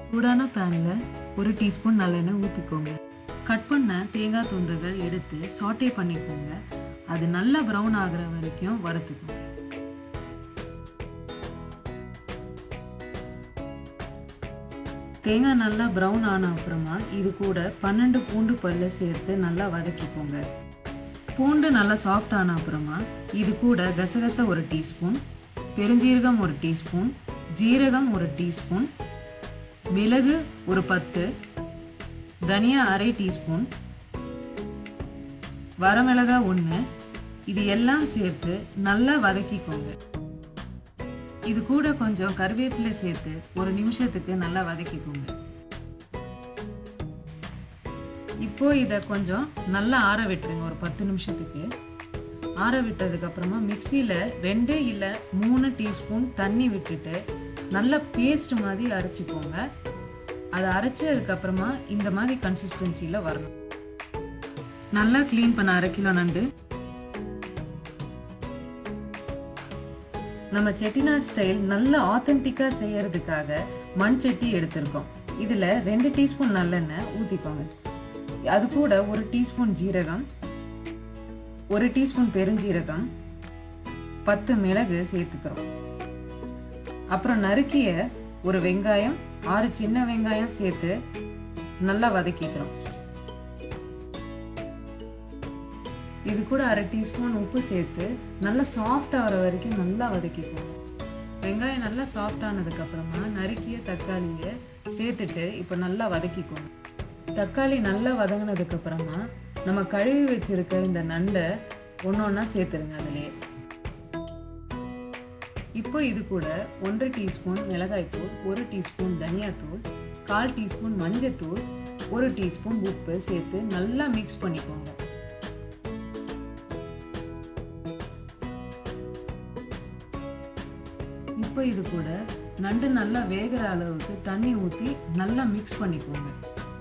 சூடான பேனில் ஒரு டீஸ்பூன் நல்லெண்ணெய் ஊற்றிக்கோங்க கட் பண்ண தேங்காய் துண்டுகள் எடுத்து சாட்டே பண்ணிக்கோங்க அது நல்லா ப்ரௌன் ஆகுற வரைக்கும் வறுத்துக்கோங்க தேங்காய் நல்லா ப்ரௌன் ஆன அப்புறமா இது கூட பன்னெண்டு பூண்டு பல்லு சேர்த்து நல்லா வதக்கிக்கோங்க பூண்டு நல்லா சாஃப்ட் ஆன அப்புறமா இது கூட கசகச ஒரு டீஸ்பூன் பெருஞ்சீரகம் ஒரு டீஸ்பூன் ஜீரகம் ஒரு டீஸ்பூன் மிளகு ஒரு பத்து தனியா அரை டீஸ்பூன் வரமிளகாய் ஒன்று இது எல்லாம் சேர்த்து நல்லா வதக்கிக்கோங்க இது கூட கொஞ்சம் கருவேப்பிலை சேர்த்து ஒரு நிமிஷத்துக்கு நல்லா வதக்கிக்கோங்க இப்போ இதை கொஞ்சம் நல்லா ஆற விட்டுருங்க ஒரு பத்து நிமிஷத்துக்கு ஆற விட்டதுக்கு அப்புறமா மிக்சியில் ரெண்டு இல்லை மூணு டீஸ்பூன் தண்ணி விட்டுட்டு நல்லா பேஸ்ட் மாதிரி அரைச்சிக்கோங்க அதை அரைச்சி அதுக்கப்புறமா இந்த மாதிரி கன்சிஸ்டன்சியில் வரணும் நல்லா க்ளீன் பண்ண அரை கிலோ நண்டு நம்ம செட்டிநாட் ஸ்டைல் நல்ல ஆத்தென்டிக்காக செய்யறதுக்காக மண் சட்டி எடுத்திருக்கோம் இதில் ரெண்டு டீஸ்பூன் நல்லெண்ணெய் ஊற்றிக்கோங்க அது கூட ஒரு டீஸ்பூன் ஜீரகம் ஒரு டீஸ்பூன் பெருஞ்சீரகம் பத்து மிளகு சேர்த்துக்கிறோம் அப்புறம் நறுக்கிய ஒரு வெங்காயம் ஆறு சின்ன வெங்காயம் சேர்த்து நல்லா வதக்கிக்கிறோம் இது கூட அரை டீஸ்பூன் உப்பு சேர்த்து நல்லா சாஃப்ட் ஆகிற வரைக்கும் நல்லா வதக்கிக்கோங்க வெங்காயம் நல்லா சாஃப்ட் ஆனதுக்கப்புறமா நறுக்கிய தக்காளியை சேர்த்துட்டு இப்போ நல்லா வதக்கிக்கோங்க தக்காளி நல்லா வதங்கினதுக்கப்புறமா நம்ம கழுவி வச்சிருக்க இந்த நண்டை ஒன்று ஒன்றா சேர்த்துருங்க அதிலே இப்போ இது கூட ஒன்றரை டீஸ்பூன் மிளகாய்த்தூள் ஒரு டீஸ்பூன் தனியாத்தூள் கால் டீஸ்பூன் மஞ்சத்தூள் ஒரு டீஸ்பூன் உப்பு சேர்த்து நல்லா மிக்ஸ் பண்ணிக்கோங்க இப்போ இது கூட நண்டு நல்லா வேகிற அளவுக்கு தண்ணி ஊற்றி நல்லா மிக்ஸ் பண்ணிக்கோங்க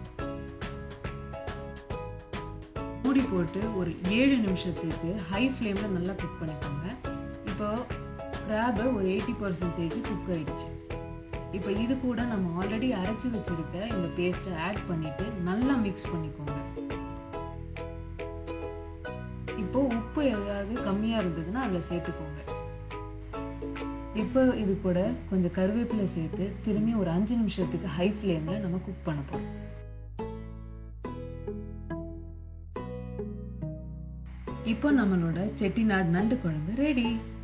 மூடி போட்டு ஒரு ஏழு நிமிஷத்துக்கு ஹை ஃப்ளேமில் நல்லா குக் பண்ணிக்கோங்க இப்போ கிராபு ஒரு எயிட்டி பர்சன்டேஜ் குக் ஆயிடுச்சு இப்போ இது கூட நம்ம ஆல்ரெடி அரைச்சி வச்சிருக்க இந்த பேஸ்ட்டை ஆட் பண்ணிட்டு நல்லா மிக்ஸ் பண்ணிக்கோங்க இப்போ உப்பு ஏதாவது கம்மியாக இருந்ததுன்னா அதில் சேர்த்துக்கோங்க இப்போ இது கூட கொஞ்சம் கருவேப்பிலை சேர்த்து திரும்பி ஒரு அஞ்சு நிமிஷத்துக்கு ஹை ஃப்ளேமில் நம்ம குக் பண்ண போகிறோம் இப்போ நம்மளோட செட்டிநாடு நண்டு குழம்பு ரெடி